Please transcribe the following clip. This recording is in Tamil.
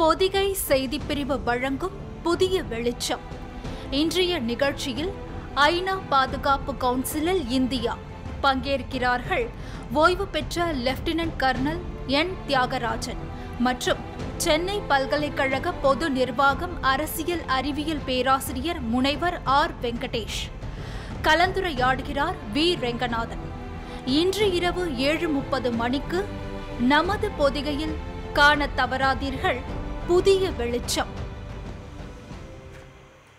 பொதிகை செய்திப்பிரிவு வழங்கும் புதிய வெளிச்சம் இன்றைய நிகழ்ச்சியில் ஐநா பாதுகாப்பு கவுன்சிலில் இந்தியா பங்கேற்கிறார்கள் ஓய்வு பெற்ற லெப்டினன்ட் கர்னல் என் தியாகராஜன் மற்றும் சென்னை பல்கலைக்கழக பொது நிர்வாகம் அரசியல் அறிவியல் பேராசிரியர் முனைவர் ஆர் வெங்கடேஷ் கலந்துரையாடுகிறார் வி ரெங்கநாதன் இன்று இரவு ஏழு முப்பது மணிக்கு நமது பொதிகையில் காண தவறாதீர்கள் புதிய வெளிச்சம்